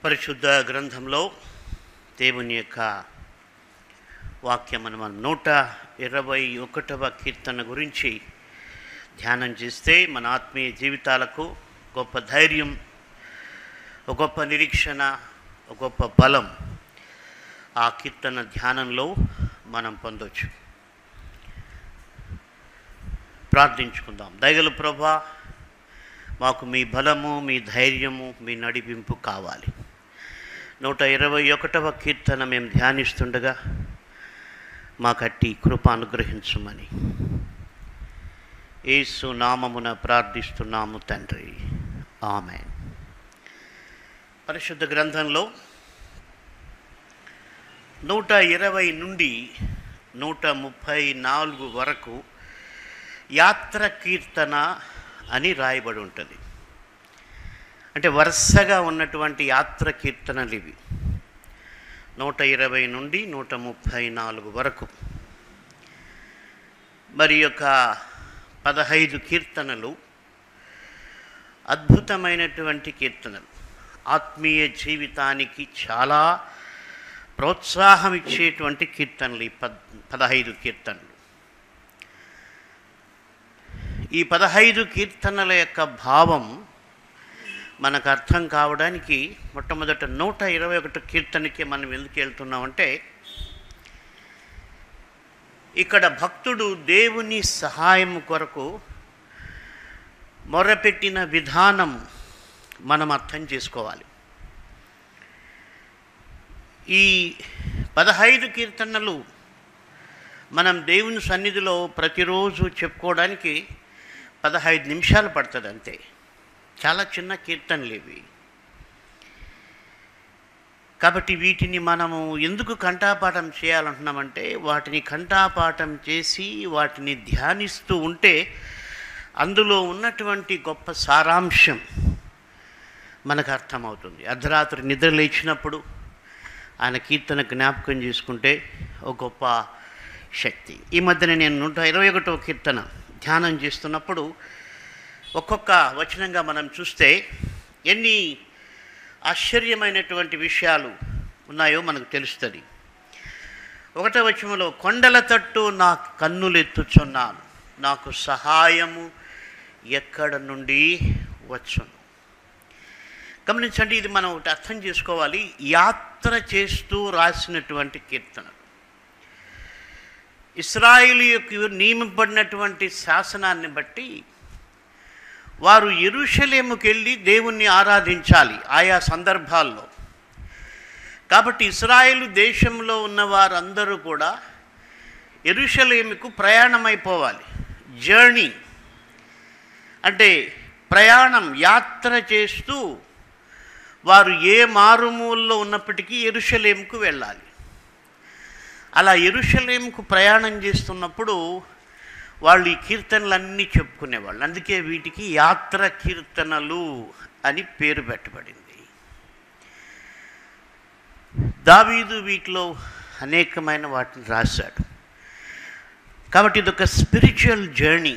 పరిశుద్ధ గ్రంథంలో దేవుని యొక్క వాక్యమును మనం నూట ఇరవై ఒకటవ కీర్తన గురించి ధ్యానం చేస్తే మన ఆత్మీయ జీవితాలకు గొప్ప ధైర్యం ఒక గొప్ప నిరీక్షణ ఒక గొప్ప బలం ఆ కీర్తన ధ్యానంలో మనం పొందొచ్చు ప్రార్థించుకుందాం దయగల ప్రభా మాకు మీ బలము మీ ధైర్యము మీ నడిపింపు కావాలి నూట ఇరవై ఒకటవ కీర్తన మేము ధ్యానిస్తుండగా మాకట్టి కృప అనుగ్రహించమని యేసు నామమున ప్రార్థిస్తున్నాము తండ్రి ఆమె పరిశుద్ధ గ్రంథంలో నూట ఇరవై నుండి నూట ముప్పై నాలుగు వరకు యాత్ర కీర్తన అని రాయబడి ఉంటుంది అంటే వరుసగా ఉన్నటువంటి యాత్ర కీర్తనలు ఇవి నూట ఇరవై నుండి నూట ముప్పై నాలుగు వరకు మరి యొక్క పదహైదు కీర్తనలు అద్భుతమైనటువంటి కీర్తనలు ఆత్మీయ జీవితానికి చాలా ప్రోత్సాహం ఇచ్చేటువంటి కీర్తనలు ఈ పద్ పదహైదు కీర్తనలు ఈ పదహైదు కీర్తనల యొక్క భావం మనకు అర్థం కావడానికి మొట్టమొదట నూట ఇరవై ఒకటి కీర్తనకి మనం ఎందుకు వెళ్తున్నామంటే ఇక్కడ భక్తుడు దేవుని సహాయం కొరకు మొరపెట్టిన విధానం మనం అర్థం చేసుకోవాలి ఈ పదహైదు కీర్తనలు మనం దేవుని సన్నిధిలో ప్రతిరోజు చెప్పుకోవడానికి పదహైదు నిమిషాలు పడుతుంది అంతే చాలా చిన్న కీర్తనలు ఇవి కాబట్టి వీటిని మనము ఎందుకు కంఠాపాఠం చేయాలంటున్నామంటే వాటిని కంఠాపాఠం చేసి వాటిని ధ్యానిస్తూ ఉంటే అందులో ఉన్నటువంటి గొప్ప సారాంశం మనకు అర్థమవుతుంది అర్ధరాత్రి నిద్ర లేచినప్పుడు ఆయన కీర్తన జ్ఞాపకం చేసుకుంటే ఒక గొప్ప శక్తి ఈ మధ్యన నేను నూట ఇరవై ఒకటో కీర్తన ధ్యానం చేస్తున్నప్పుడు ఒక్కొక్క వచనంగా మనం చూస్తే ఎన్ని ఆశ్చర్యమైనటువంటి విషయాలు ఉన్నాయో మనకు తెలుస్తుంది ఒకటో వచనంలో కొండల తట్టు నా కన్నులెత్తుచున్నాను నాకు సహాయము ఎక్కడ నుండి వచ్చును గమనించండి ఇది మనం ఒకటి అర్థం చేసుకోవాలి యాత్ర చేస్తూ రాసినటువంటి కీర్తనలు ఇస్రాయిలీకి నియమింపడినటువంటి శాసనాన్ని బట్టి వారు ఎరుషలేముకి వెళ్ళి దేవుణ్ణి ఆరాధించాలి ఆయా సందర్భాల్లో కాబట్టి ఇస్రాయేలు దేశంలో ఉన్న వారందరూ కూడా ఎరుషలేముకు ప్రయాణమైపోవాలి జర్నీ అంటే ప్రయాణం యాత్ర చేస్తూ వారు ఏ మారుమూలలో ఉన్నప్పటికీ ఎరుషలేంకు వెళ్ళాలి అలా ఎరుషలేంకు ప్రయాణం చేస్తున్నప్పుడు వాళ్ళు ఈ కీర్తనలన్నీ చెప్పుకునేవాళ్ళు అందుకే వీటికి యాత్ర కీర్తనలు అని పేరు పెట్టబడింది దావీదు వీటిలో అనేకమైన వాటిని రాశాడు కాబట్టి ఇది ఒక స్పిరిచువల్ జర్నీ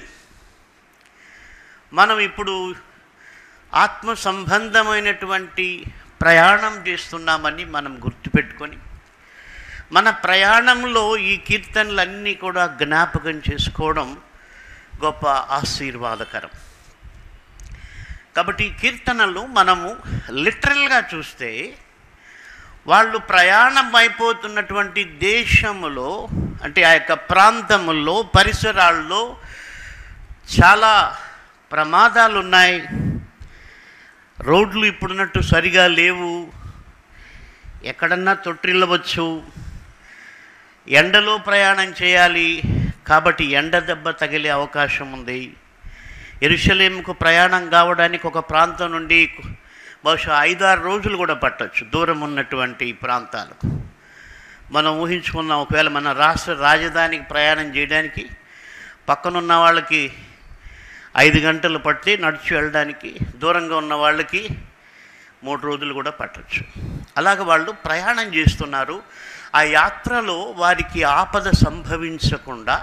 మనం ఇప్పుడు ఆత్మ సంబంధమైనటువంటి ప్రయాణం చేస్తున్నామని మనం గుర్తుపెట్టుకొని మన ప్రయాణంలో ఈ కీర్తనలన్నీ కూడా జ్ఞాపకం చేసుకోవడం గొప్ప ఆశీర్వాదకరం కాబట్టి ఈ కీర్తనలు మనము లిటరల్గా చూస్తే వాళ్ళు ప్రయాణం అయిపోతున్నటువంటి దేశములో అంటే ఆ యొక్క ప్రాంతముల్లో పరిసరాల్లో చాలా ప్రమాదాలు ఉన్నాయి రోడ్లు ఇప్పుడున్నట్టు సరిగా లేవు ఎక్కడన్నా తొట్టిల్లవచ్చు ఎండలో ప్రయాణం చేయాలి కాబట్టి ఎండ దెబ్బ తగిలే అవకాశం ఉంది ఎరుషలేంకు ప్రయాణం కావడానికి ఒక ప్రాంతం నుండి బహుశా ఐదారు రోజులు కూడా పట్టవచ్చు దూరం ఉన్నటువంటి ప్రాంతాలకు మనం ఊహించుకున్నాం ఒకవేళ మన రాష్ట్ర రాజధానికి ప్రయాణం చేయడానికి పక్కనున్న వాళ్ళకి ఐదు గంటలు పడితే నడిచి వెళ్ళడానికి దూరంగా ఉన్న వాళ్ళకి మూడు రోజులు కూడా పట్టచ్చు అలాగ వాళ్ళు ప్రయాణం చేస్తున్నారు ఆ యాత్రలో వారికి ఆపద సంభవించకుండా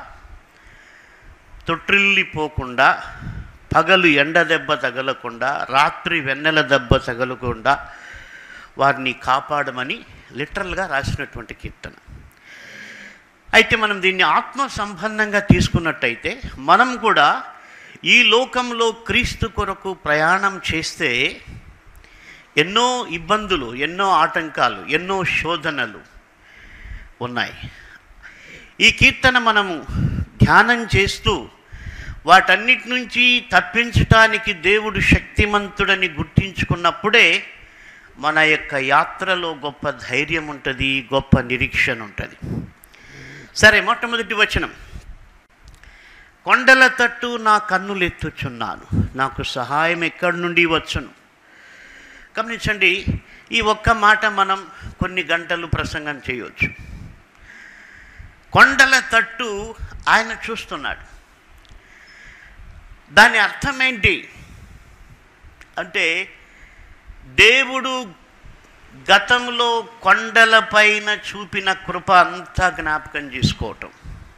తొట్టిల్లిపోకుండా పగలు ఎండ దెబ్బ తగలకుండా రాత్రి వెన్నెల దెబ్బ తగలకుండా వారిని కాపాడమని లిటరల్గా రాసినటువంటి కీర్తన అయితే మనం దీన్ని ఆత్మ సంబంధంగా తీసుకున్నట్టయితే మనం కూడా ఈ లోకంలో క్రీస్తు కొరకు ప్రయాణం చేస్తే ఎన్నో ఇబ్బందులు ఎన్నో ఆటంకాలు ఎన్నో శోధనలు ఉన్నాయి ఈ కీర్తన మనము ధ్యానం చేస్తూ వాటన్నిటి నుంచి తప్పించటానికి దేవుడు శక్తిమంతుడని గుర్తించుకున్నప్పుడే మన యొక్క యాత్రలో గొప్ప ధైర్యం ఉంటుంది గొప్ప నిరీక్షణ ఉంటుంది సరే మొట్టమొదటి వచనం కొండల తట్టు నా కన్నులు ఎత్తుచున్నాను నాకు సహాయం ఎక్కడి నుండి వచ్చును గమనించండి ఈ ఒక్క మాట మనం కొన్ని గంటలు ప్రసంగం చేయవచ్చు కొండల తట్టు ఆయన చూస్తున్నాడు దాని అర్థం ఏంటి అంటే దేవుడు గతంలో కొండలపైన చూపిన కృప అంతా జ్ఞాపకం చేసుకోవటం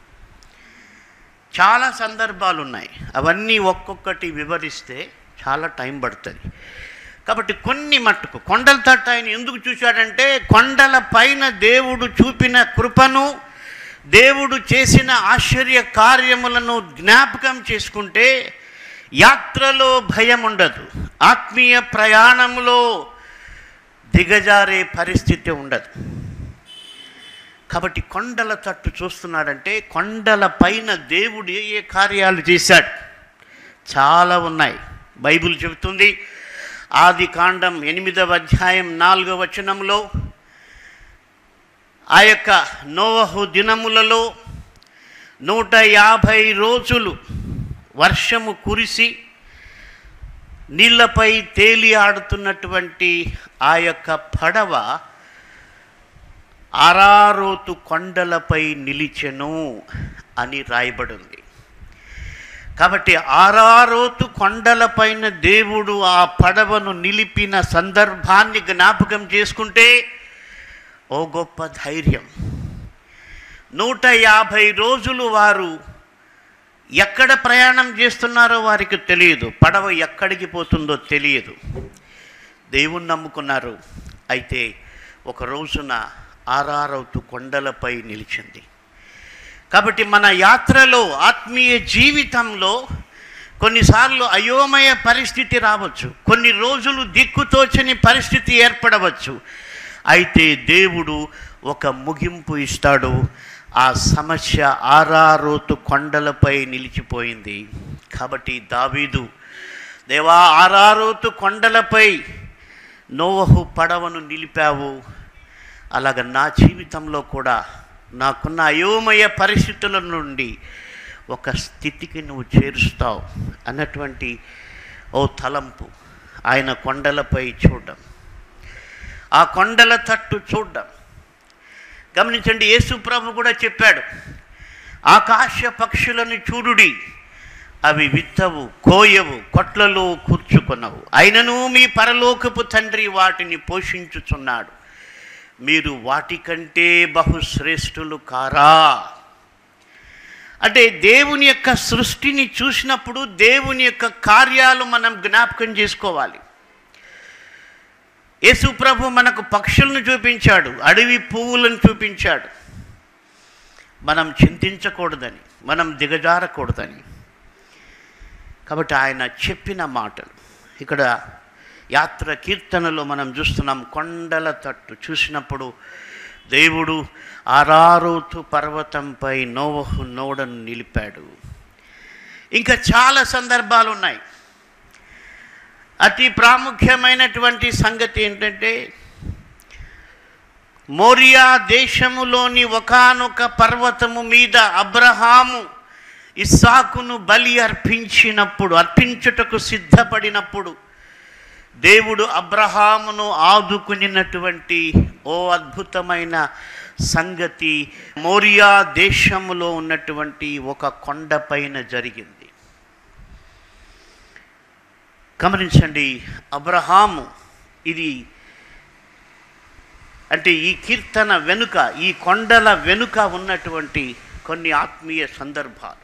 చాలా సందర్భాలు ఉన్నాయి అవన్నీ ఒక్కొక్కటి వివరిస్తే చాలా టైం పడుతుంది కాబట్టి కొన్ని మట్టుకు కొండల తట్టు ఆయన ఎందుకు చూశాడంటే కొండల పైన దేవుడు చూపిన కృపను దేవుడు చేసిన ఆశ్చర్య కార్యములను జ్ఞాపకం చేసుకుంటే యాత్రలో భయం ఉండదు ఆత్మీయ ప్రయాణంలో దిగజారే పరిస్థితి ఉండదు కాబట్టి కొండల తట్టు చూస్తున్నాడంటే కొండల పైన దేవుడు ఏ ఏ కార్యాలు చేశాడు చాలా ఉన్నాయి బైబిల్ చెబుతుంది ఆది కాండం ఎనిమిదవ అధ్యాయం నాలుగవ వచనంలో ఆ యొక్క నోవహు దినములలో నూట యాభై రోజులు వర్షము కురిసి నీళ్లపై తేలి ఆడుతున్నటువంటి ఆ యొక్క పడవ ఆరారోతు కొండలపై నిలిచెను అని రాయబడింది కాబట్టి ఆరారోతు కొండలపైన దేవుడు ఆ పడవను నిలిపిన సందర్భాన్ని జ్ఞాపకం చేసుకుంటే ఓ గొప్ప ధైర్యం నూట యాభై రోజులు వారు ఎక్కడ ప్రయాణం చేస్తున్నారో వారికి తెలియదు పడవ ఎక్కడికి పోతుందో తెలియదు దేవుణ్ణి నమ్ముకున్నారు అయితే ఒక రోజున ఆరారవుతూ కొండలపై నిలిచింది కాబట్టి మన యాత్రలో ఆత్మీయ జీవితంలో కొన్నిసార్లు అయోమయ పరిస్థితి రావచ్చు కొన్ని రోజులు దిక్కుతోచని పరిస్థితి ఏర్పడవచ్చు అయితే దేవుడు ఒక ముగింపు ఇస్తాడు ఆ సమస్య ఆరారోతు కొండలపై నిలిచిపోయింది కాబట్టి దావీదు దేవా ఆరారోతు కొండలపై నోవహు పడవను నిలిపావు అలాగ నా జీవితంలో కూడా నాకున్న అయోమయ పరిస్థితుల నుండి ఒక స్థితికి నువ్వు చేరుస్తావు అన్నటువంటి ఓ తలంపు ఆయన కొండలపై చూడడం ఆ కొండల తట్టు చూడడం గమనించండి యేసు ప్రభు కూడా చెప్పాడు ఆకాశ పక్షులను చూడుడి అవి విత్తవు కోయవు కొట్లలో కూర్చుకొనవు అయినను మీ పరలోకపు తండ్రి వాటిని పోషించుచున్నాడు మీరు వాటికంటే బహుశ్రేష్ఠులు కారా అంటే దేవుని యొక్క సృష్టిని చూసినప్పుడు దేవుని యొక్క కార్యాలు మనం జ్ఞాపకం చేసుకోవాలి యేసు ప్రభు మనకు పక్షులను చూపించాడు అడవి పువ్వులను చూపించాడు మనం చింతించకూడదని మనం దిగజారకూడదని కాబట్టి ఆయన చెప్పిన మాటలు ఇక్కడ యాత్ర కీర్తనలో మనం చూస్తున్నాం కొండల తట్టు చూసినప్పుడు దేవుడు ఆరారోతు పర్వతంపై నోవహు నోడను నిలిపాడు ఇంకా చాలా సందర్భాలు ఉన్నాయి అతి ప్రాముఖ్యమైనటువంటి సంగతి ఏంటంటే మోరియా దేశములోని ఒకానొక పర్వతము మీద అబ్రహాము ఇస్సాకును బలి అర్పించినప్పుడు అర్పించుటకు సిద్ధపడినప్పుడు దేవుడు అబ్రహామును ఆదుకునినటువంటి ఓ అద్భుతమైన సంగతి మోరియా దేశములో ఉన్నటువంటి ఒక కొండపైన జరిగింది గమనించండి అబ్రహాము ఇది అంటే ఈ కీర్తన వెనుక ఈ కొండల వెనుక ఉన్నటువంటి కొన్ని ఆత్మీయ సందర్భాలు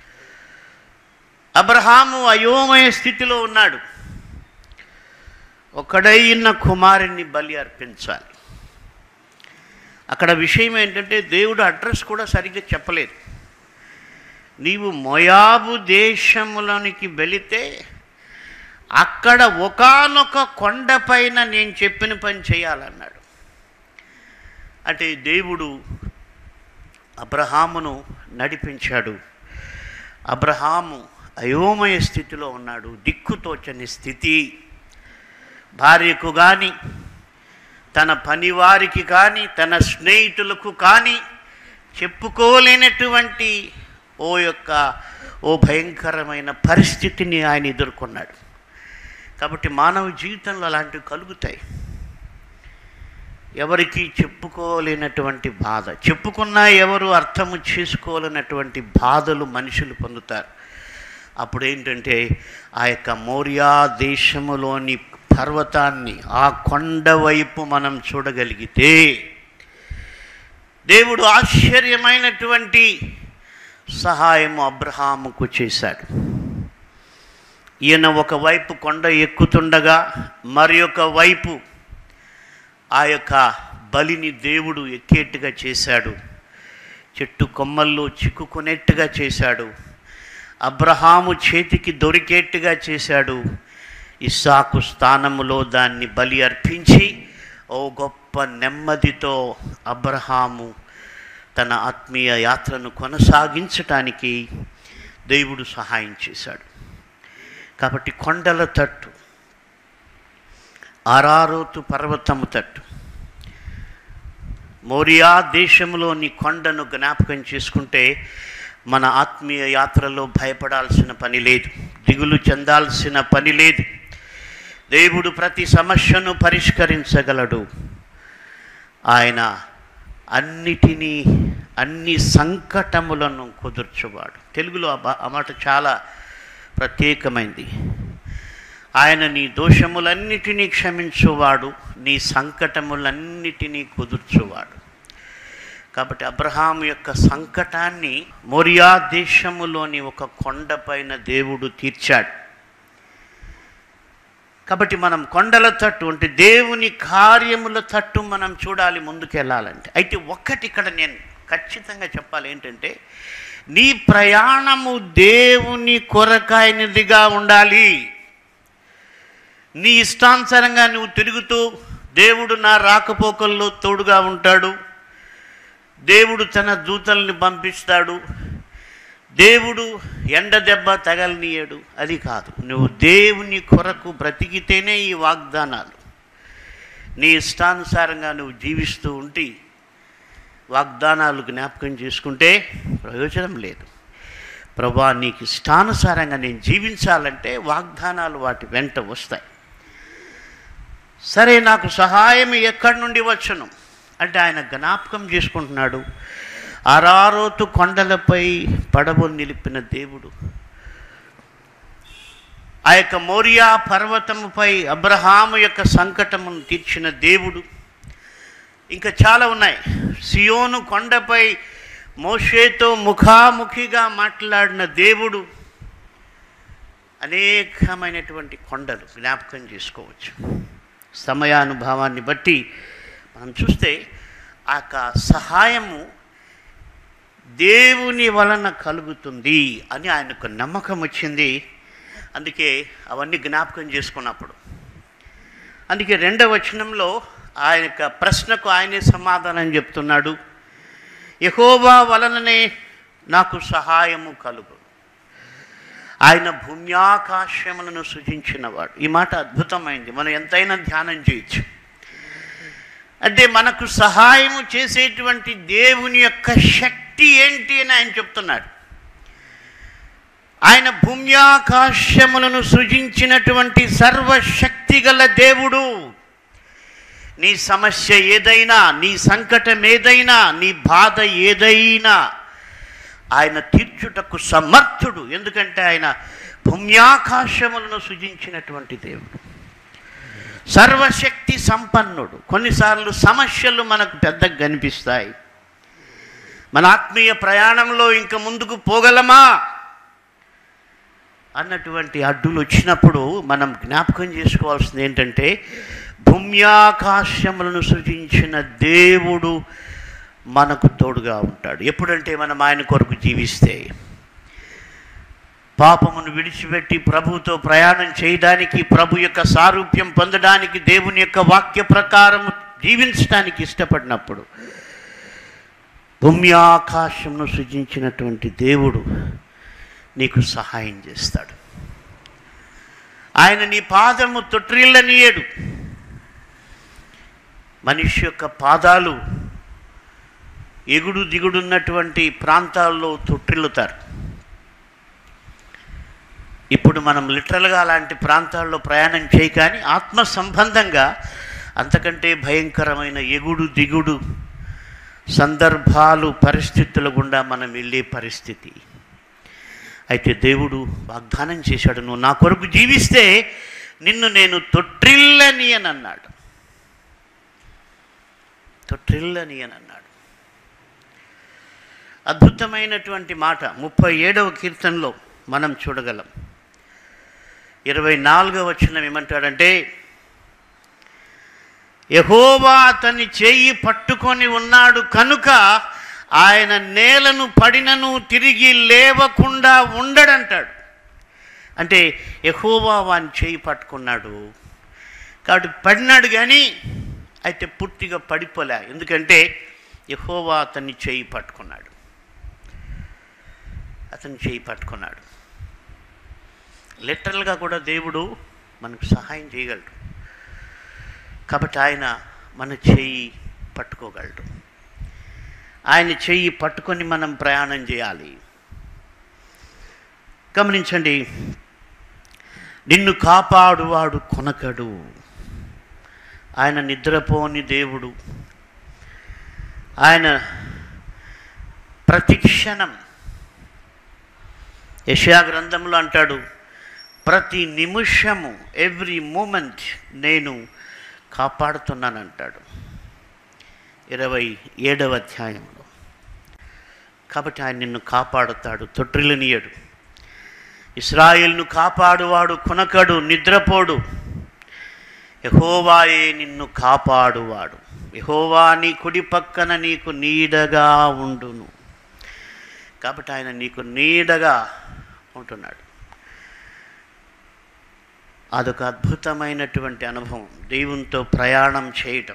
అబ్రహాము అయోమయ స్థితిలో ఉన్నాడు ఒకడైన కుమారుని బలి అర్పించాలి అక్కడ విషయం ఏంటంటే దేవుడు అడ్రస్ కూడా సరిగ్గా చెప్పలేదు నీవు మొయాబు దేశములోనికి వెళితే అక్కడ ఒకానొక కొండపైన నేను చెప్పిన పని చేయాలన్నాడు అంటే దేవుడు అబ్రహామును నడిపించాడు అబ్రహాము అయోమయ స్థితిలో ఉన్నాడు దిక్కుతోచని స్థితి భార్యకు కానీ తన పనివారికి కానీ తన స్నేహితులకు కానీ చెప్పుకోలేనటువంటి ఓ యొక్క ఓ భయంకరమైన పరిస్థితిని ఆయన ఎదుర్కొన్నాడు కాబట్టి మానవ జీవితంలో అలాంటివి కలుగుతాయి ఎవరికి చెప్పుకోలేనటువంటి బాధ చెప్పుకున్నా ఎవరు అర్థము చేసుకోలేనటువంటి బాధలు మనుషులు పొందుతారు అప్పుడు ఏంటంటే ఆ యొక్క మౌర్యా దేశములోని పర్వతాన్ని ఆ కొండ వైపు మనం చూడగలిగితే దేవుడు ఆశ్చర్యమైనటువంటి సహాయము అబ్రహాముకు చేశాడు ఈయన ఒకవైపు కొండ ఎక్కుతుండగా మరి వైపు ఆ యొక్క బలిని దేవుడు ఎక్కేట్టుగా చేశాడు చెట్టు కొమ్మల్లో చిక్కుకునేట్టుగా చేశాడు అబ్రహాము చేతికి దొరికేట్టుగా చేశాడు ఇస్సాకు స్థానములో దాన్ని బలి అర్పించి ఓ గొప్ప నెమ్మదితో అబ్రహాము తన ఆత్మీయ యాత్రను కొనసాగించటానికి దేవుడు సహాయం చేశాడు కాబట్టి కొండల తట్టు ఆరారోతు పర్వతము తట్టు మోరియా దేశంలోని కొండను జ్ఞాపకం చేసుకుంటే మన ఆత్మీయ యాత్రలో భయపడాల్సిన పని లేదు దిగులు చెందాల్సిన పని లేదు దేవుడు ప్రతి సమస్యను పరిష్కరించగలడు ఆయన అన్నిటినీ అన్ని సంకటములను కుదుర్చువాడు తెలుగులో ఆ బా- ఆ మాట చాలా ప్రత్యేకమైంది ఆయన నీ దోషములన్నిటినీ క్షమించువాడు నీ సంకటములన్నిటినీ కుదుర్చువాడు కాబట్టి అబ్రహాం యొక్క సంకటాన్ని మొరియా దేశములోని ఒక కొండపైన దేవుడు తీర్చాడు కాబట్టి మనం కొండల తట్టు అంటే దేవుని కార్యముల తట్టు మనం చూడాలి ముందుకెళ్ళాలంటే అయితే ఒక్కటి ఇక్కడ నేను ఖచ్చితంగా చెప్పాలి ఏంటంటే నీ ప్రయాణము దేవుని కొరకాయనిదిగా ఉండాలి నీ ఇష్టానుసారంగా నువ్వు తిరుగుతూ దేవుడు నా రాకపోకల్లో తోడుగా ఉంటాడు దేవుడు తన దూతల్ని పంపిస్తాడు దేవుడు ఎండ దెబ్బ తగలనీయడు అది కాదు నువ్వు దేవుని కొరకు బ్రతికితేనే ఈ వాగ్దానాలు నీ ఇష్టానుసారంగా నువ్వు జీవిస్తూ ఉంటే వాగ్దానాలు జ్ఞాపకం చేసుకుంటే ప్రయోజనం లేదు ప్రభా నీకు ఇష్టానుసారంగా నేను జీవించాలంటే వాగ్దానాలు వాటి వెంట వస్తాయి సరే నాకు సహాయం ఎక్కడి నుండి వచ్చును అంటే ఆయన జ్ఞాపకం చేసుకుంటున్నాడు అరారోతు కొండలపై పడవ నిలిపిన దేవుడు ఆ యొక్క మోరియా పర్వతముపై అబ్రహాము యొక్క సంకటమును తీర్చిన దేవుడు ఇంకా చాలా ఉన్నాయి సియోను కొండపై మోషేతో ముఖాముఖిగా మాట్లాడిన దేవుడు అనేకమైనటువంటి కొండలు జ్ఞాపకం చేసుకోవచ్చు సమయానుభవాన్ని బట్టి మనం చూస్తే ఆ యొక్క సహాయము దేవుని వలన కలుగుతుంది అని ఆయనకు నమ్మకం వచ్చింది అందుకే అవన్నీ జ్ఞాపకం చేసుకున్నప్పుడు అందుకే రెండవ వచనంలో ఆయన యొక్క ప్రశ్నకు ఆయనే సమాధానం చెప్తున్నాడు యహోవా వలననే నాకు సహాయము కలుగు ఆయన భూమ్యాకాశములను సృజించినవాడు ఈ మాట అద్భుతమైంది మనం ఎంతైనా ధ్యానం చేయొచ్చు అంటే మనకు సహాయము చేసేటువంటి దేవుని యొక్క శక్తి ఏంటి అని ఆయన చెప్తున్నాడు ఆయన భూమ్యాకాశములను సృజించినటువంటి సర్వశక్తి గల దేవుడు నీ సమస్య ఏదైనా నీ సంకటం ఏదైనా నీ బాధ ఏదైనా ఆయన తీర్చుటకు సమర్థుడు ఎందుకంటే ఆయన భూమ్యాకాశములను సృజించినటువంటి దేవుడు సర్వశక్తి సంపన్నుడు కొన్నిసార్లు సమస్యలు మనకు పెద్దగా కనిపిస్తాయి మన ఆత్మీయ ప్రయాణంలో ఇంక ముందుకు పోగలమా అన్నటువంటి అడ్డులు వచ్చినప్పుడు మనం జ్ఞాపకం చేసుకోవాల్సింది ఏంటంటే భూమ్యాకాశములను సృజించిన దేవుడు మనకు తోడుగా ఉంటాడు ఎప్పుడంటే మనం ఆయన కొరకు జీవిస్తే పాపమును విడిచిపెట్టి ప్రభువుతో ప్రయాణం చేయడానికి ప్రభు యొక్క సారూప్యం పొందడానికి దేవుని యొక్క వాక్య ప్రకారం జీవించడానికి ఇష్టపడినప్పుడు భూమి ఆకాశంను సృజించినటువంటి దేవుడు నీకు సహాయం చేస్తాడు ఆయన నీ పాదము తొట్టిల్లనీయడు మనిషి యొక్క పాదాలు ఎగుడు దిగుడున్నటువంటి ప్రాంతాల్లో తొట్టిల్లుతారు ఇప్పుడు మనం లిటరల్గా అలాంటి ప్రాంతాల్లో ప్రయాణం చేయి కానీ ఆత్మ సంబంధంగా అంతకంటే భయంకరమైన ఎగుడు దిగుడు సందర్భాలు పరిస్థితుల గుండా మనం వెళ్ళే పరిస్థితి అయితే దేవుడు వాగ్దానం చేశాడు నువ్వు నా కొరకు జీవిస్తే నిన్ను నేను తొట్టిల్లని అని అన్నాడు తొట్టిల్లని అని అన్నాడు అద్భుతమైనటువంటి మాట ముప్పై ఏడవ కీర్తనలో మనం చూడగలం ఇరవై నాలుగవ వచనం ఏమంటాడంటే యహోవా అతని చేయి పట్టుకొని ఉన్నాడు కనుక ఆయన నేలను పడినను తిరిగి లేవకుండా ఉండడంటాడు అంటే యహోవా వాని చేయి పట్టుకున్నాడు కాబట్టి పడినాడు కానీ అయితే పూర్తిగా పడిపోలే ఎందుకంటే యహోవా అతన్ని చేయి పట్టుకున్నాడు అతని చేయి పట్టుకున్నాడు లిటరల్గా కూడా దేవుడు మనకు సహాయం చేయగలడు కాబట్టి ఆయన మన చెయ్యి పట్టుకోగలడు ఆయన చెయ్యి పట్టుకొని మనం ప్రయాణం చేయాలి గమనించండి నిన్ను కాపాడువాడు కొనకడు ఆయన నిద్రపోని దేవుడు ఆయన ప్రతి క్షణం యశా గ్రంథంలో అంటాడు ప్రతి నిమిషము ఎవ్రీ మూమెంట్ నేను కాపాడుతున్నానంటాడు ఇరవై ఏడవ అధ్యాయంలో కాబట్టి ఆయన నిన్ను కాపాడుతాడు తొట్టిల్లనియడు ఇస్రాయిల్ను కాపాడువాడు కొనకడు నిద్రపోడు యహోవాయే నిన్ను కాపాడువాడు యహోవా నీ కుడి పక్కన నీకు నీడగా ఉండును కాబట్టి ఆయన నీకు నీడగా ఉంటున్నాడు అదొక అద్భుతమైనటువంటి అనుభవం దేవునితో ప్రయాణం చేయటం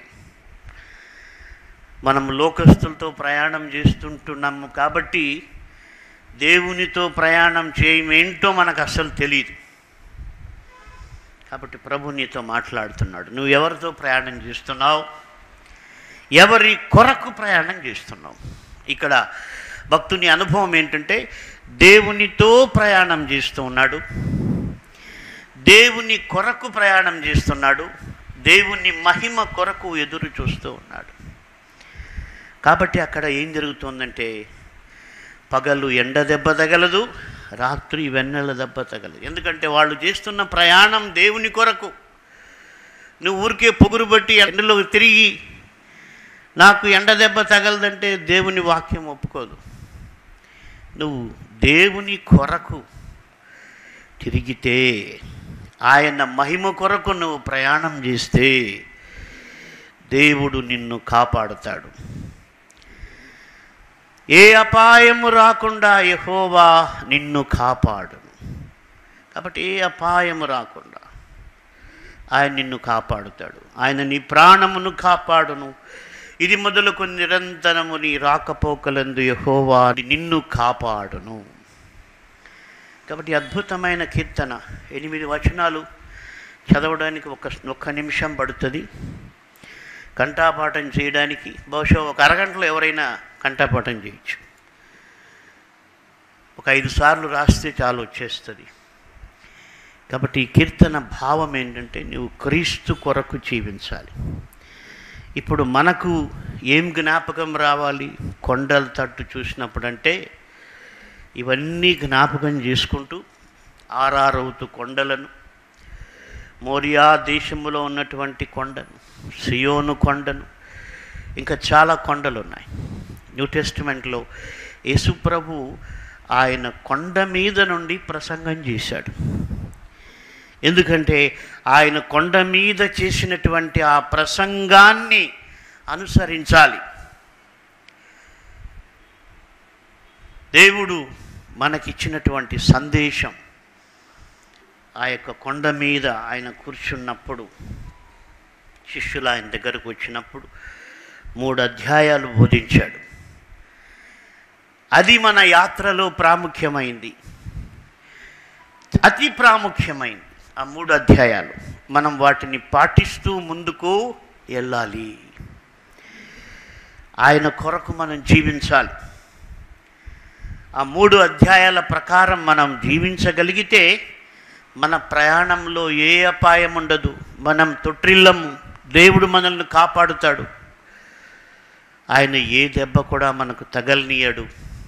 మనం లోకస్తులతో ప్రయాణం చేస్తుంటున్నాము కాబట్టి దేవునితో ప్రయాణం చేయమేంటో మనకు అసలు తెలియదు కాబట్టి ప్రభు నీతో మాట్లాడుతున్నాడు నువ్వు ఎవరితో ప్రయాణం చేస్తున్నావు ఎవరి కొరకు ప్రయాణం చేస్తున్నావు ఇక్కడ భక్తుని అనుభవం ఏంటంటే దేవునితో ప్రయాణం చేస్తూ ఉన్నాడు దేవుని కొరకు ప్రయాణం చేస్తున్నాడు దేవుని మహిమ కొరకు ఎదురు చూస్తూ ఉన్నాడు కాబట్టి అక్కడ ఏం జరుగుతుందంటే పగలు ఎండ దెబ్బ తగలదు రాత్రి వెన్నెల దెబ్బ తగలదు ఎందుకంటే వాళ్ళు చేస్తున్న ప్రయాణం దేవుని కొరకు నువ్వు ఊరికే పొగురు బట్టి ఎండలో తిరిగి నాకు ఎండ దెబ్బ తగలదంటే దేవుని వాక్యం ఒప్పుకోదు నువ్వు దేవుని కొరకు తిరిగితే ఆయన మహిమ కొరకు నువ్వు ప్రయాణం చేస్తే దేవుడు నిన్ను కాపాడుతాడు ఏ అపాయము రాకుండా యహోవా నిన్ను కాపాడును కాబట్టి ఏ అపాయము రాకుండా ఆయన నిన్ను కాపాడుతాడు ఆయన నీ ప్రాణమును కాపాడును ఇది మొదలుకు నిరంతరము నీ రాకపోకలందు యహోవా నిన్ను కాపాడును కాబట్టి అద్భుతమైన కీర్తన ఎనిమిది వచనాలు చదవడానికి ఒక ఒక్క నిమిషం పడుతుంది కంఠాపాఠం చేయడానికి బహుశా ఒక అరగంటలో ఎవరైనా కంఠాపాఠం చేయొచ్చు ఒక ఐదు సార్లు రాస్తే చాలు వచ్చేస్తుంది కాబట్టి ఈ కీర్తన భావం ఏంటంటే నువ్వు క్రీస్తు కొరకు జీవించాలి ఇప్పుడు మనకు ఏం జ్ఞాపకం రావాలి కొండల తట్టు చూసినప్పుడంటే ఇవన్నీ జ్ఞాపకం చేసుకుంటూ ఆరారవుతూ కొండలను మోరియా దేశంలో ఉన్నటువంటి కొండను సియోను కొండను ఇంకా చాలా కొండలు ఉన్నాయి న్యూ టెస్టిమెంట్లో యేసుప్రభు ఆయన కొండ మీద నుండి ప్రసంగం చేశాడు ఎందుకంటే ఆయన కొండ మీద చేసినటువంటి ఆ ప్రసంగాన్ని అనుసరించాలి దేవుడు మనకిచ్చినటువంటి సందేశం ఆ యొక్క కొండ మీద ఆయన కూర్చున్నప్పుడు శిష్యులు ఆయన దగ్గరకు వచ్చినప్పుడు మూడు అధ్యాయాలు బోధించాడు అది మన యాత్రలో ప్రాముఖ్యమైంది అతి ప్రాముఖ్యమైంది ఆ మూడు అధ్యాయాలు మనం వాటిని పాటిస్తూ ముందుకు వెళ్ళాలి ఆయన కొరకు మనం జీవించాలి ఆ మూడు అధ్యాయాల ప్రకారం మనం జీవించగలిగితే మన ప్రయాణంలో ఏ అపాయం ఉండదు మనం తొట్టిల్లము దేవుడు మనల్ని కాపాడుతాడు ఆయన ఏ దెబ్బ కూడా మనకు తగలనీయడు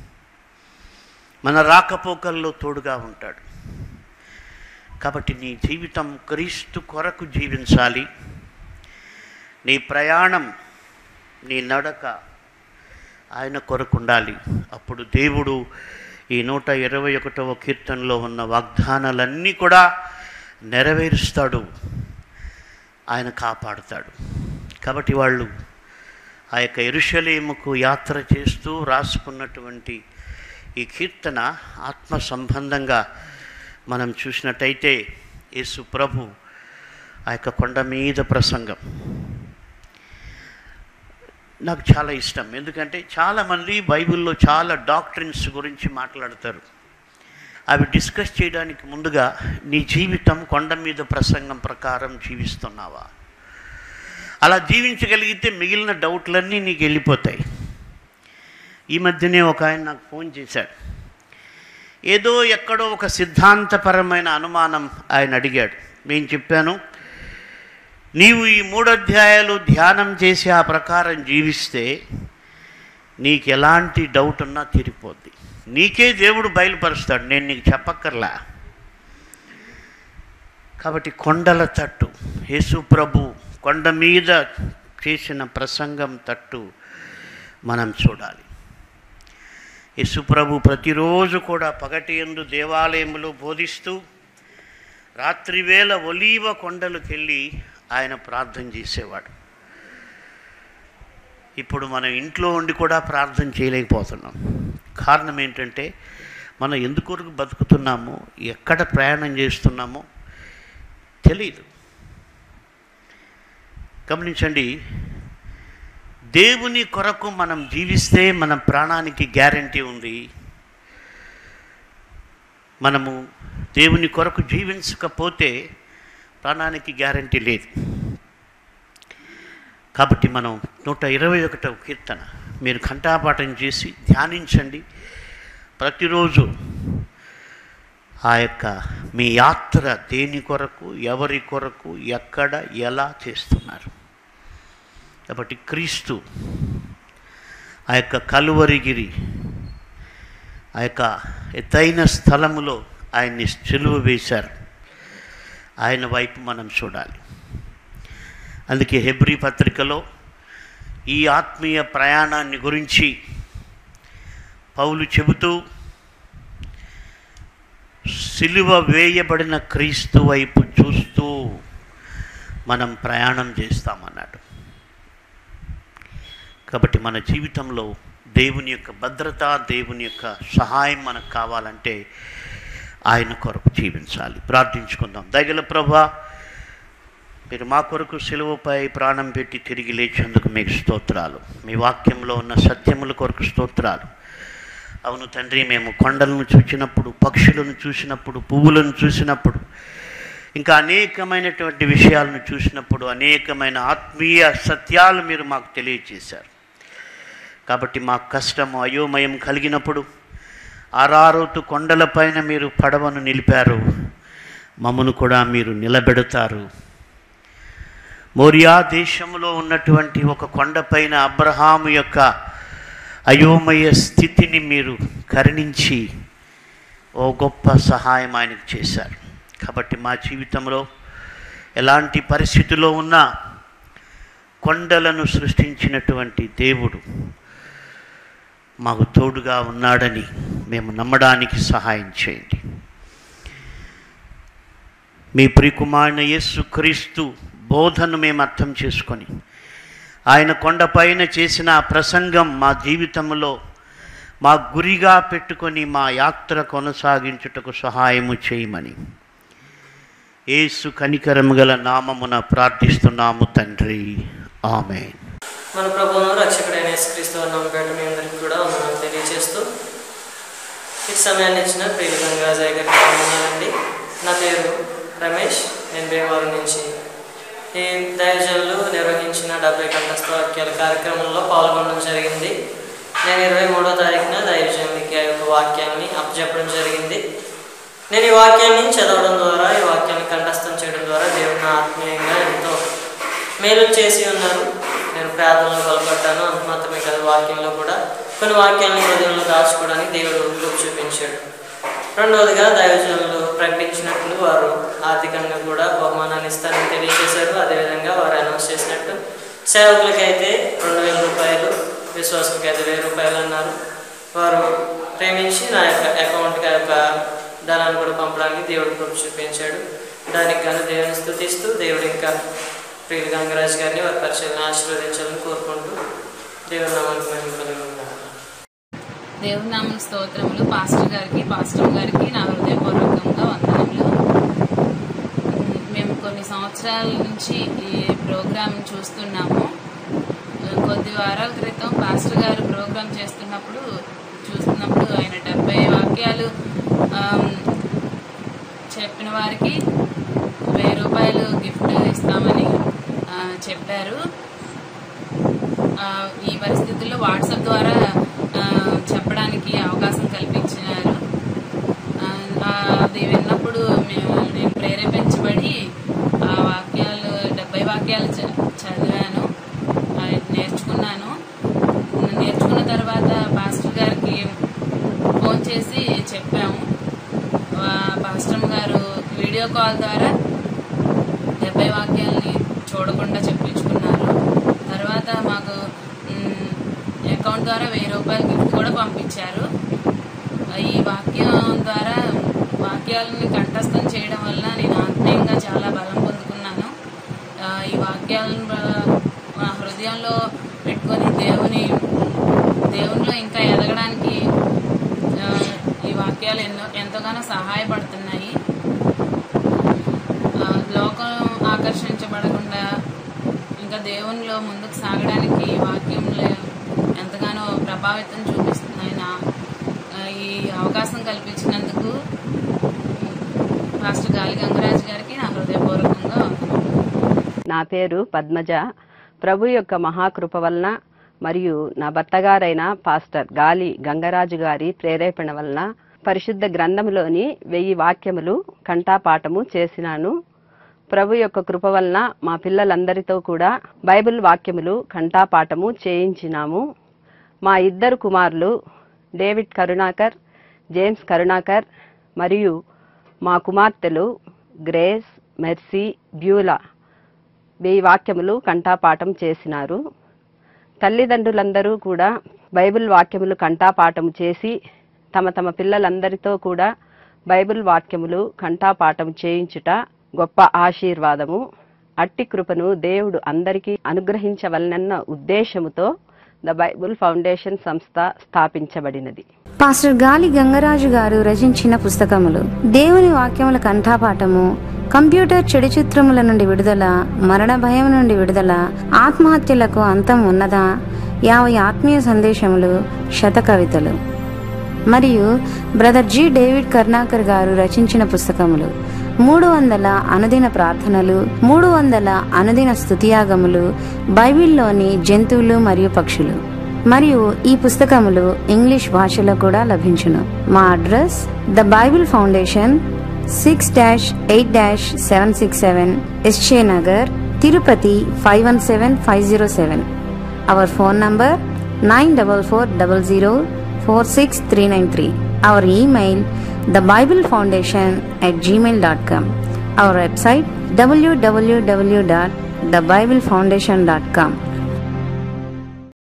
మన రాకపోకల్లో తోడుగా ఉంటాడు కాబట్టి నీ జీవితం క్రీస్తు కొరకు జీవించాలి నీ ప్రయాణం నీ నడక ఆయన కొరకు ఉండాలి అప్పుడు దేవుడు ఈ నూట ఇరవై ఒకటవ కీర్తనలో ఉన్న వాగ్దానాలన్నీ కూడా నెరవేరుస్తాడు ఆయన కాపాడుతాడు కాబట్టి వాళ్ళు ఆ యొక్క ఎరుషలేముకు యాత్ర చేస్తూ రాసుకున్నటువంటి ఈ కీర్తన ఆత్మ సంబంధంగా మనం చూసినట్టయితే యేసు ప్రభు ఆ యొక్క కొండ మీద ప్రసంగం నాకు చాలా ఇష్టం ఎందుకంటే చాలామంది బైబిల్లో చాలా డాక్టరిన్స్ గురించి మాట్లాడతారు అవి డిస్కస్ చేయడానికి ముందుగా నీ జీవితం కొండ మీద ప్రసంగం ప్రకారం జీవిస్తున్నావా అలా జీవించగలిగితే మిగిలిన డౌట్లన్నీ నీకు వెళ్ళిపోతాయి ఈ మధ్యనే ఒక ఆయన నాకు ఫోన్ చేశాడు ఏదో ఎక్కడో ఒక సిద్ధాంతపరమైన అనుమానం ఆయన అడిగాడు నేను చెప్పాను నీవు ఈ మూడు అధ్యాయాలు ధ్యానం చేసి ఆ ప్రకారం జీవిస్తే నీకు ఎలాంటి డౌట్ ఉన్నా తీరిపోద్ది నీకే దేవుడు బయలుపరుస్తాడు నేను నీకు చెప్పక్కర్లా కాబట్టి కొండల తట్టు యేసు ప్రభు కొండ మీద చేసిన ప్రసంగం తట్టు మనం చూడాలి యేసుప్రభు ప్రతిరోజు కూడా పగటి ఎందు దేవాలయములో బోధిస్తూ రాత్రివేళ ఒలీవ కొండలకు వెళ్ళి ఆయన ప్రార్థన చేసేవాడు ఇప్పుడు మనం ఇంట్లో ఉండి కూడా ప్రార్థన చేయలేకపోతున్నాం కారణం ఏంటంటే మనం ఎందుకొరకు బతుకుతున్నామో ఎక్కడ ప్రయాణం చేస్తున్నామో తెలియదు గమనించండి దేవుని కొరకు మనం జీవిస్తే మన ప్రాణానికి గ్యారంటీ ఉంది మనము దేవుని కొరకు జీవించకపోతే ప్రాణానికి గ్యారంటీ లేదు కాబట్టి మనం నూట ఇరవై ఒకటవ కీర్తన మీరు కంఠాపాఠం చేసి ధ్యానించండి ప్రతిరోజు ఆ యొక్క మీ యాత్ర దేని కొరకు ఎవరి కొరకు ఎక్కడ ఎలా చేస్తున్నారు కాబట్టి క్రీస్తు ఆ యొక్క కలువరిగిరి ఆ యొక్క ఎత్తైన స్థలములో ఆయన్ని చెలువ వేశారు ఆయన వైపు మనం చూడాలి అందుకే హెబ్రి పత్రికలో ఈ ఆత్మీయ ప్రయాణాన్ని గురించి పౌలు చెబుతూ సిలువ వేయబడిన క్రీస్తు వైపు చూస్తూ మనం ప్రయాణం చేస్తామన్నాడు కాబట్టి మన జీవితంలో దేవుని యొక్క భద్రత దేవుని యొక్క సహాయం మనకు కావాలంటే ఆయన కొరకు జీవించాలి ప్రార్థించుకుందాం దయగల ప్రభా మీరు మా కొరకు సిలువపై ప్రాణం పెట్టి తిరిగి లేచేందుకు మీకు స్తోత్రాలు మీ వాక్యంలో ఉన్న సత్యముల కొరకు స్తోత్రాలు అవును తండ్రి మేము కొండలను చూసినప్పుడు పక్షులను చూసినప్పుడు పువ్వులను చూసినప్పుడు ఇంకా అనేకమైనటువంటి విషయాలను చూసినప్పుడు అనేకమైన ఆత్మీయ సత్యాలు మీరు మాకు తెలియజేశారు కాబట్టి మాకు కష్టము అయోమయం కలిగినప్పుడు ఆరారోతు కొండలపైన మీరు పడవను నిలిపారు మమ్మను కూడా మీరు నిలబెడతారు మోరియా దేశంలో ఉన్నటువంటి ఒక కొండపైన అబ్రహాము యొక్క అయోమయ స్థితిని మీరు కరుణించి ఓ గొప్ప సహాయం ఆయనకు చేశారు కాబట్టి మా జీవితంలో ఎలాంటి పరిస్థితిలో ఉన్నా కొండలను సృష్టించినటువంటి దేవుడు మాకు తోడుగా ఉన్నాడని మేము నమ్మడానికి సహాయం చేయండి మీ ప్రియకుమారుని యేసు క్రీస్తు బోధను మేము అర్థం చేసుకొని ఆయన కొండపైన చేసిన ఆ ప్రసంగం మా జీవితంలో మా గురిగా పెట్టుకొని మా యాత్ర కొనసాగించుటకు సహాయము చేయమని యేసు కనికరము గల నామమున ప్రార్థిస్తున్నాము తండ్రి ఆమె మన ప్రభువును రక్షకుడైన యేసుక్రీస్తు వారి నామపేట మీ అందరికీ కూడా వందనాలు తెలియజేస్తూ ఈ సమయాన్ని ఇచ్చిన ప్రియ గంగాజయ్ గారికి వందనాలండి నా పేరు రమేష్ నేను భీమవరం నుంచి ఈ దైవజనులు నిర్వహించిన డెబ్బై కంఠస్థ వాక్యాల కార్యక్రమంలో పాల్గొనడం జరిగింది నేను ఇరవై మూడో తారీఖున దైవజనులకి ఆ యొక్క వాక్యాన్ని అప్పచెప్పడం జరిగింది నేను ఈ వాక్యాన్ని చదవడం ద్వారా ఈ వాక్యాన్ని కంఠస్థం చేయడం ద్వారా దేవుడు నా ఆత్మీయంగా ఎంతో మేలు చేసి ఉన్నారు నేను ప్రార్థనలో బలపడ్డాను అంత మాత్రమే కాదు వాక్యంలో కూడా కొన్ని వాక్యాలను హృదయంలో దాచుకోవడానికి దేవుడు కృప చూపించాడు రెండవదిగా దైవజనులు ప్రకటించినట్లు వారు ఆర్థికంగా కూడా బహుమానాన్ని ఇస్తారని తెలియజేశారు అదేవిధంగా వారు అనౌన్స్ చేసినట్టు సేవకులకైతే రెండు వేల రూపాయలు విశ్వాసులకి అయితే వెయ్యి రూపాయలు అన్నారు వారు ప్రేమించి నా యొక్క అకౌంట్కి ఆ యొక్క ధనాన్ని కూడా పంపడానికి దేవుడు కృప చూపించాడు దానికి గాను దేవుని స్థుతిస్తూ దేవుడు ఇంకా ప్రియులు గంగరాజు గారిని వారి పరిచయాలను ఆశీర్వదించాలని కోరుకుంటూ దేవుని నామానికి మేము కలిగి ఉన్నాము దేవుని నామ స్తోత్రములు పాస్టర్ గారికి పాస్టర్ గారికి నా హృదయపూర్వకంగా వందనములు మేము కొన్ని సంవత్సరాల నుంచి ఈ ప్రోగ్రాం చూస్తున్నాము కొద్ది వారాల క్రితం పాస్టర్ గారు ప్రోగ్రాం చేస్తున్నప్పుడు చూస్తున్నప్పుడు ఆయన డెబ్బై వాక్యాలు ఆమ్, చెప్పిన వారికి వెయ్యి రూపాయలు గిఫ్ట్ ఇస్తామని ఆ, చెప్పారు ఆ, ఈ పరిస్థితుల్లో వాట్సాప్ ద్వారా ఆ, చెప్పడానికి అవకాశం కల్పించినారు ఆ, ఆ, అది విన్నప్పుడు మేము నేను ప్రేరేపించబడి ఆ వాక్యాలు డెబ్బై వాక్యాలు చ- చదివాను ఆ, నేర్చుకున్నాను నేర్చుకున్న తర్వాత పాస్టర్ గారికి ఫోన్ చేసి చెప్పాము ఆ, పాస్టర్ గారు వీడియో కాల్ ద్వారా డెబ్బై వాక్యాలని చూడకుండా చెప్పించుకున్నారు తర్వాత మాకు మ్, అకౌంట్ ద్వారా వెయ్యి రూపాయల గిఫ్ట్ కూడా పంపించారు ఈ వాక్యం ద్వారా వాక్యాలని కంఠస్థం చేయడం వల్ల నేను ఆత్మీయంగా చాలా బలం పొందుకున్నాను ఆ, ఈ వాక్యాలను బ- మా హృదయంలో పెట్టుకొని దేవుని దేవునిలో ఇంకా ఎదగడానికి ఆ, ఈ వాక్యాలు ఎన్నో ఎంతగానో సహాయపడుతున్నాయి ఆ, లోకం ఆకర్షించబడకుండా ఇంకా దేవునిలో ముందుకు సాగడానికి ఈ వాక్యంలో ఎంతగానో ప్రభావితం చూపిస్తున్నాయి నా ఆ, ఈ అవకాశం కల్పించినందుకు పాస్టర్ గాలి గంగరాజు గారికి నా హృదయపూర్వకంగా వందనాలు. నా పేరు పద్మజ ప్రభు యొక్క మహాకృప వలన మరియు నా భర్తగారైన పాస్టర్ గాలి గంగరాజు గారి ప్రేరేపణ వలన పరిశుద్ధ గ్రంథములోని వెయ్యి వాక్యములు కంఠాపాఠము చేసినాను ప్రభు యొక్క కృప వలన మా పిల్లలందరితో కూడా బైబిల్ వాక్యములు కంఠాపాఠము చేయించినాము మా ఇద్దరు కుమారులు డేవిడ్ కరుణాకర్ జేమ్స్ కరుణాకర్ మరియు మా కుమార్తెలు గ్రేస్ మెర్సీ బ్యూలా వెయ్యి వాక్యములు కంఠాపాఠం చేసినారు తల్లిదండ్రులందరూ కూడా బైబిల్ వాక్యములు కంఠాపాఠం చేసి తమ తమ పిల్లలందరితో కూడా బైబిల్ వాక్యములు కంఠాపాఠం చేయించుట గొప్ప ఆశీర్వాదము అట్టి కృపను దేవుడు అందరికీ అనుగ్రహించవలనన్న ఉద్దేశముతో ద బైబిల్ ఫౌండేషన్ సంస్థ స్థాపించబడినది పాస్టర్ గాలి గంగరాజు గారు రచించిన పుస్తకములు దేవుని వాక్యముల కంఠాపాఠము కంప్యూటర్ చెడు చిత్రముల నుండి విడుదల మరణ భయం నుండి విడుదల ఆత్మహత్యలకు అంతం ఉన్నదా యాభై ఆత్మీయ సందేశములు శత కవితలు మరియు బ్రదర్ జి డేవిడ్ కర్ణాకర్ గారు రచించిన పుస్తకములు మూడు వందల అనుదిన ప్రార్థనలు మూడు వందల అనుదిన స్తుతియాగములు బైబిల్లోని జంతువులు మరియు పక్షులు మరియు ఈ పుస్తకములు ఇంగ్లీష్ భాషలో కూడా లభించును మా address the Bible Foundation six dash eight dash seven six seven S J Nagar Tirupati five one seven five zero seven our phone number nine double four double zero four six three nine three our email the Bible Foundation at Gmail dot com our website W W W dot the Bible Foundation dot com